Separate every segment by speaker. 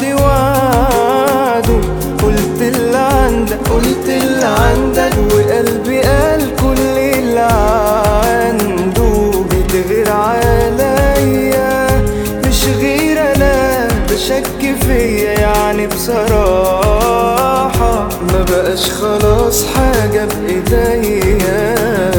Speaker 1: عندي وعده قلت اللي عندك قلت اللي عندك وقلبي قال كل اللي عنده بتغير عليا مش غير انا ده شك فيا يعني بصراحة ما بقاش خلاص حاجة بإيديا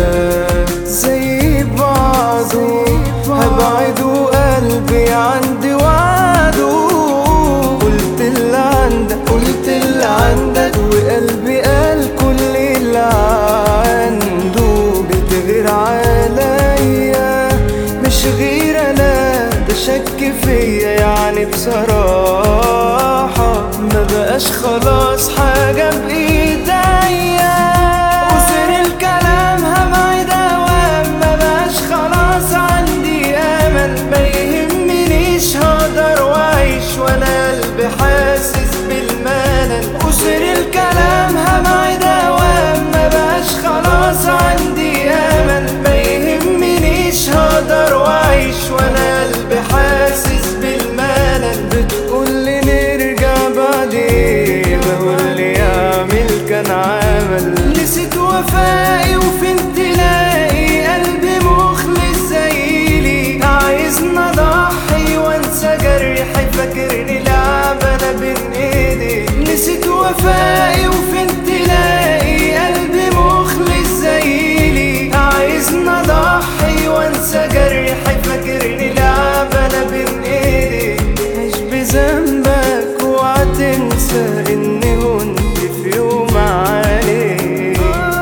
Speaker 1: زي بعضه هبعد وقلبي عندي وعده قلت اللي عندك قلت اللي عندك وقلبي قال كل اللي عنده بتغير عليا مش غير انا ده شك فيا يعني بصراحة ما بقاش خلاص حاجة بإيديا قصر الكلام همعي دوام ما بقاش خلاص عندي أمل ما يهمنيش هقدر وأعيش وأنا قلبي حاسس بالملل قصر الكلام همعي دوام ما بقاش خلاص عندي أمل ما يهمنيش هقدر وأعيش وأنا قلبي حاسس بالملل بتقولي نرجع بعدين بقول لي اعمل كان عمل نسيت وفائي وفين تلاقي قلبي مخلص زيلي عايزني اضحي وانسى جرحي فاكرني لعبة انا بين ايدي نسيت وفائي وفين تلاقي قلبي مخلص زيلي عايزني اضحي وانسى جرحي فاكرني لعبة انا بين ايدي عيش بذنبك اوعى تنسى اني كنت في يوم عليك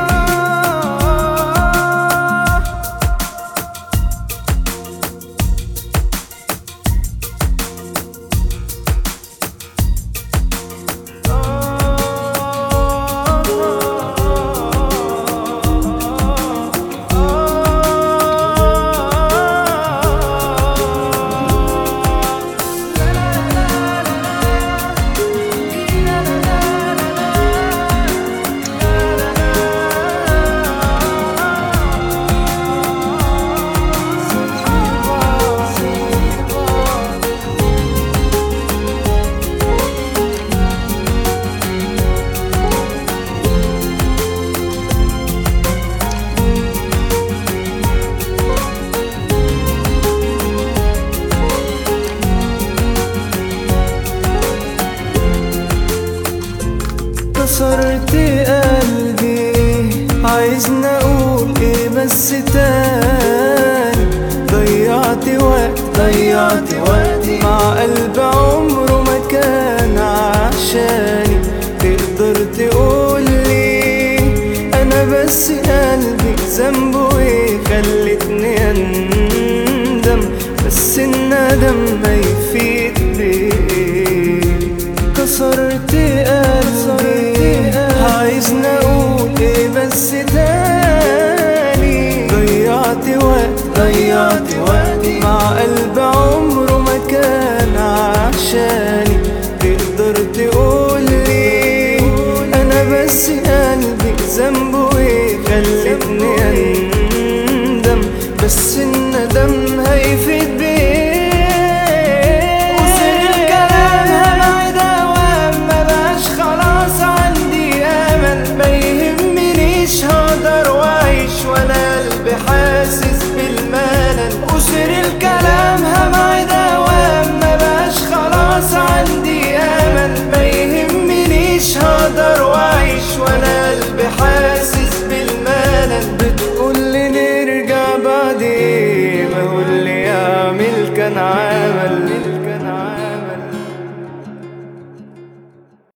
Speaker 1: كسرت قلبي عايزني اقول ايه بس تاني ضيعت وقت ضيعت وقتي مع قلب عمره ما كان عشاني تقدر تقولي انا بس قلبي ذنبه ايه خلتني اندم بس الندم ما يفيد بيه كسرت قلبي عايزني اقول ايه بس تاني ضيعت وقت ضيعت وقتي مع قلب عمره ما كان عشاني تقدر تقولي انا بس قلبي ذنبه ايه خلتني اندم بس الندم هيفيد بيه قصر الكلام همعي دوام ما بقاش خلاص عندي امل ما يهمنيش هقدر واعيش وانا قلبي حاسس بالملل قصر الكلام همعي دوام ما بقاش خلاص عندي امل ما يهمنيش هقدر واعيش وانا قلبي حاسس بالملل بتقولي نرجع بعدين بقول لي اعمل كان عادي